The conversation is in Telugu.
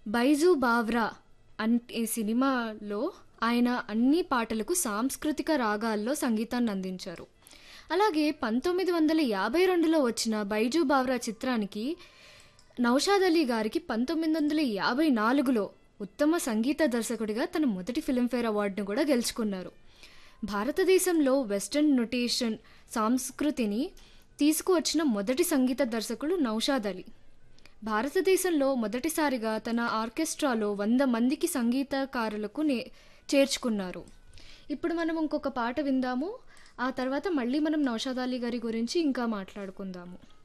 బైజు బావ్రా అంటే సినిమాలో ఆయన అన్ని పాటలకు సాంస్కృతిక రాగాల్లో సంగీతాన్ని అందించారు అలాగే పంతొమ్మిది వందల యాభై రెండులో వచ్చిన బైజు బావ్రా చిత్రానికి నౌషాద్ అలీ గారికి పంతొమ్మిది వందల యాభై నాలుగులో ఉత్తమ సంగీత దర్శకుడిగా తన మొదటి ఫిల్మ్ఫేర్ అవార్డును కూడా గెలుచుకున్నారు భారతదేశంలో వెస్టర్న్ నొటేషన్ సంస్కృతిని తీసుకువచ్చిన మొదటి సంగీత దర్శకుడు నౌషాద్ అలీ భారతదేశంలో మొదటిసారిగా తన ఆర్కెస్ట్రాలో వంద మందికి సంగీతకారులకు నే చేర్చుకున్నారు ఇప్పుడు మనం ఇంకొక పాట విందాము ఆ తర్వాత మళ్ళీ మనం నౌషాద్ అలీ గారి గురించి ఇంకా మాట్లాడుకుందాము